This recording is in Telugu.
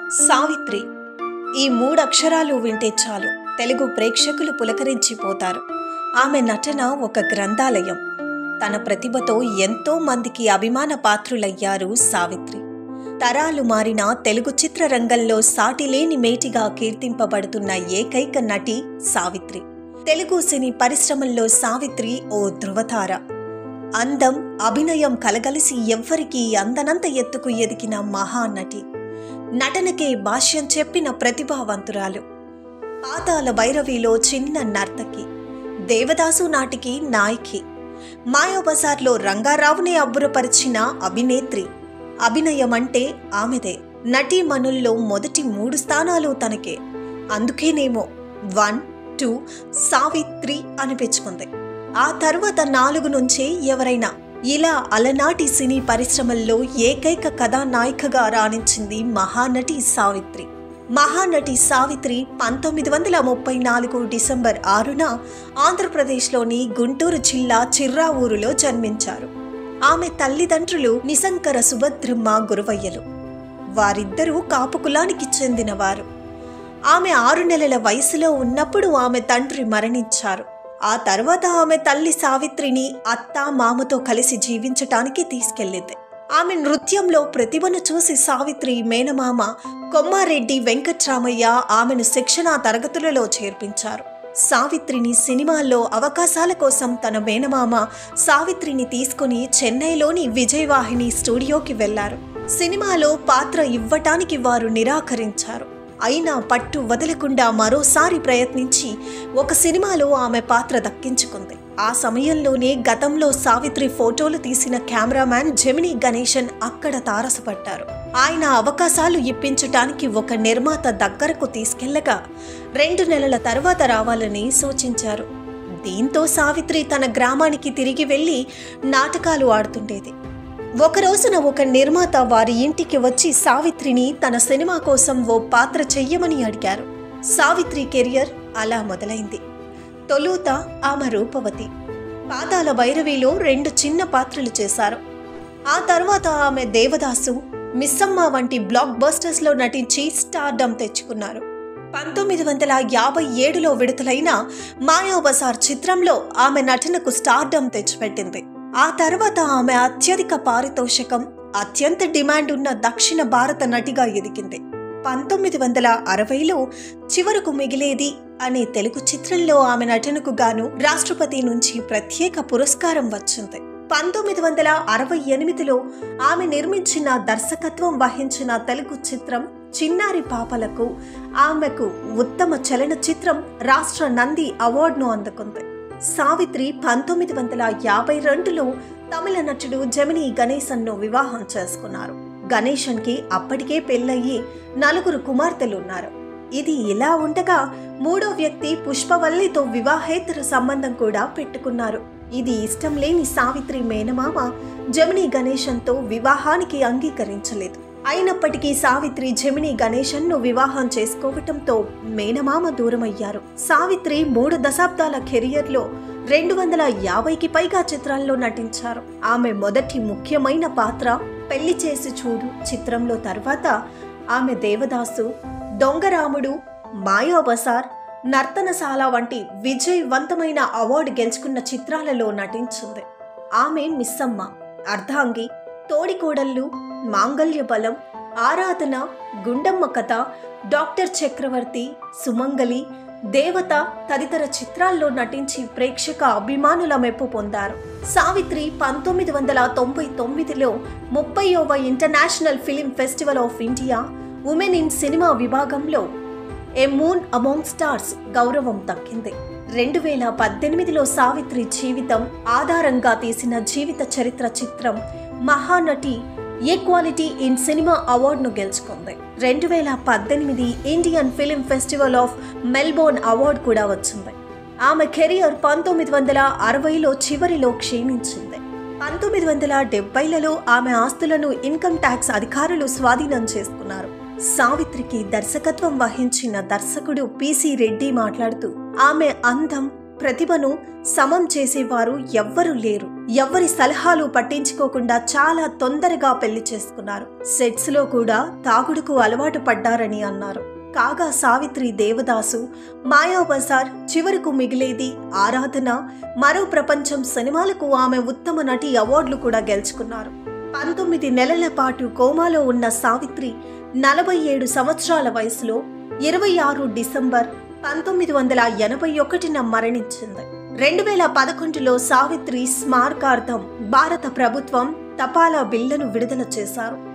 సావిత్రి ఈ మూడు అక్షరాలు వింటే చాలు తెలుగు ప్రేక్షకులు పులకరించిపోతారు ఆమె నటన ఒక గ్రంథాలయం తన ప్రతిభతో ఎంతో మందికి అభిమాన పాత్రులయ్యారు సావిత్రి తరాలు మారిన తెలుగు చిత్రరంగంలో సాటిలేని మేటిగా కీర్తింపబడుతున్న ఏకైక నటి సావిత్రి తెలుగు సినీ పరిశ్రమల్లో సావిత్రి ఓ ధృవతార అందం అభినయం కలగలిసి ఎవ్వరికీ అందనంత ఎత్తుకు ఎదిగిన మహానటి నటనకే భాష్యం చెప్పిన ప్రతిభావంతురాలు పాతాల భైరవిలో చిన్న నర్తకి దేవదాసు నాటికి నాయకి మాయాబజార్లో రంగారావునే అబ్బురపరిచిన అభినేత్రి అభినయం అంటే ఆమెదే నటీమణుల్లో మొదటి మూడు స్థానాలు తనకే అందుకేనేమో వన్ టూ సావిత్రి అనిపించుకుంది ఆ తర్వాత నాలుగు నుంచే ఎవరైనా ఇలా అలనాటి సినీ పరిశ్రమల్లో ఏకైక కథానాయికగా రాణించింది మహానటి సావిత్రి మహానటి సావిత్రి పంతొమ్మిది వందల ముప్పై నాలుగు డిసెంబర్ ఆరున ఆంధ్రప్రదేశ్లోని గుంటూరు జిల్లా చిర్రావూరులో జన్మించారు ఆమె తల్లిదండ్రులు నిశంకర సుభద్రమ్మ గురువయ్యలు వారిద్దరూ కాపు కులానికి చెందినవారు ఆమె ఆరు నెలల వయసులో ఉన్నప్పుడు ఆమె తండ్రి మరణించారు ఆ తర్వాత ఆమె తల్లి సావిత్రిని అత్త మామతో కలిసి జీవించటానికి తీసుకెళ్ళింది ఆమె నృత్యంలో ప్రతిభను చూసి సావిత్రి మేనమామ కొమ్మారెడ్డి వెంకట్రామయ్య ఆమెను శిక్షణా తరగతులలో చేర్పించారు సావిత్రిని సినిమాల్లో అవకాశాల కోసం తన మేనమామ సావిత్రిని తీసుకుని చెన్నైలోని విజయవాహిని స్టూడియోకి వెళ్లారు సినిమాలో పాత్ర ఇవ్వటానికి వారు నిరాకరించారు అయినా పట్టు వదలకుండా మరోసారి ప్రయత్నించి ఒక సినిమాలో ఆమె పాత్ర దక్కించుకుంది ఆ సమయంలోనే గతంలో సావిత్రి ఫోటోలు తీసిన కెమెరామ్యాన్ జెమిని గణేశన్ అక్కడ తారసపడ్డారు ఆయన అవకాశాలు ఇప్పించటానికి ఒక నిర్మాత దగ్గరకు తీసుకెళ్లగా రెండు నెలల తర్వాత రావాలని సూచించారు దీంతో సావిత్రి తన గ్రామానికి తిరిగి వెళ్లి నాటకాలు ఆడుతుండేది ఒక రోజున ఒక నిర్మాత వారి ఇంటికి వచ్చి సావిత్రిని తన సినిమా కోసం ఓ పాత్ర చెయ్యమని అడిగారు సావిత్రి కెరియర్ అలా మొదలైంది తొలుత ఆమె రూపవతి పాతాల భైరవిలో రెండు చిన్న పాత్రలు చేశారు ఆ తర్వాత ఆమె దేవదాసు మిస్సమ్మ వంటి బ్లాక్ బస్టర్స్లో నటించి స్టార్డమ్ తెచ్చుకున్నారు పంతొమ్మిది వందల యాభై ఏడులో విడుదలైన మాయాబజార్ చిత్రంలో ఆమె నటనకు స్టార్డమ్ తెచ్చిపెట్టింది ఆ తర్వాత ఆమె అత్యధిక పారితోషికం అత్యంత డిమాండ్ ఉన్న దక్షిణ భారత నటిగా ఎదిగింది పంతొమ్మిది వందల అరవైలో చివరకు మిగిలేది అనే తెలుగు చిత్రంలో ఆమె నటనకు గాను రాష్ట్రపతి నుంచి ప్రత్యేక పురస్కారం వచ్చింది పంతొమ్మిది వందల అరవై ఎనిమిదిలో ఆమె నిర్మించిన దర్శకత్వం వహించిన తెలుగు చిత్రం చిన్నారి పాపలకు ఆమెకు ఉత్తమ చలనచిత్రం రాష్ట్ర నంది అవార్డును అందుకుంది సావిత్రి పంతొమ్మిది వందల యాభై రెండులో తమిళ నటుడు జమిని గణేశన్ను వివాహం చేసుకున్నారు గణేశన్కి అప్పటికే పెళ్ళయి నలుగురు కుమార్తెలున్నారు ఇది ఇలా ఉండగా మూడో వ్యక్తి పుష్పవల్లితో వివాహేతర సంబంధం కూడా పెట్టుకున్నారు ఇది ఇష్టం లేని సావిత్రి మేనమామ జమిని గణేశన్తో వివాహానికి అంగీకరించలేదు అయినప్పటికీ సావిత్రి జమిని గణేశన్ను వివాహం చేసుకోవటంతో మేనమామ దూరమయ్యారు సావిత్రి మూడు దశాబ్దాల కెరియర్లో రెండు వందల యాభైకి పైగా చిత్రాల్లో నటించారు ఆమె మొదటి ముఖ్యమైన పాత్ర పెళ్లి చేసి చూడు చిత్రంలో తర్వాత ఆమె దేవదాసు దొంగరాముడు మాయాబసార్ నర్తనశాల వంటి విజయవంతమైన అవార్డు గెలుచుకున్న చిత్రాలలో నటించింది ఆమె మిస్సమ్మ అర్ధాంగి తోడికోడళ్ళు మాంగళ్య బలం ఆరాధన గుండమ్మ కథ డాక్టర్ చక్రవర్తి సుమంగలి దేవత తదితర చిత్రాల్లో నటించి ప్రేక్షక అభిమానుల మెప్పు పొందారు సావిత్రి పంతొమ్మిది వందల తొంభై తొమ్మిదిలో ముప్పైవ international film festival of India women in cinema విభాగంలో ఏ మూన్ అమౌంగ్ స్టార్స్ గౌరవం దక్కింది రెండు వేల పద్దెనిమిదిలో సావిత్రి జీవితం ఆధారంగా తీసిన జీవిత చరిత్ర చిత్రం మహానటి ఈక్వాలిటీ ఇన్ సినిమా అవార్డును గెలుచుకుంది రెండు వేల పద్దెనిమిది Indian film festival of Melbourne award కూడా వచ్చింది ఆమె కెరియర్ పంతొమ్మిది వందల అరవైలో చివరిలో క్షీణించింది పంతొమ్మిది వందల డెబ్బైలలో ఆమె ఆస్తులను ఇన్కమ్ ట్యాక్స్ అధికారులు స్వాధీనం చేసుకున్నారు సావిత్రికి దర్శకత్వం వహించిన దర్శకుడు పిసి రెడ్డి మాట్లాడుతూ ఆమె అందం ప్రతిభను సమం చేసేవారు ఎవ్వరూ లేరు ఎవ్వరి సలహాలు పట్టించుకోకుండా చాలా తొందరగా పెళ్లి చేసుకున్నారు సెట్స్ లో కూడా తాగుడుకు అలవాటు పడ్డారని అన్నారు కాగా సావిత్రి దేవదాసు మాయాబజార్ చివరకు మిగిలేది ఆరాధన మరో ప్రపంచం సినిమాలకు ఆమె ఉత్తమ నటి అవార్డులు కూడా గెలుచుకున్నారు పంతొమ్మిది నెలల పాటు కోమాలో ఉన్న సావిత్రి నలభై ఏడు సంవత్సరాల వయసులో ఇరవై ఆరు డిసెంబర్ పంతొమ్మిది వందల ఎనభై ఒకటిన మరణించింది రెండు వేల పదకొండులో సావిత్రి స్మారకార్థం భారత ప్రభుత్వం తపాలా బిల్లును విడుదల చేశారు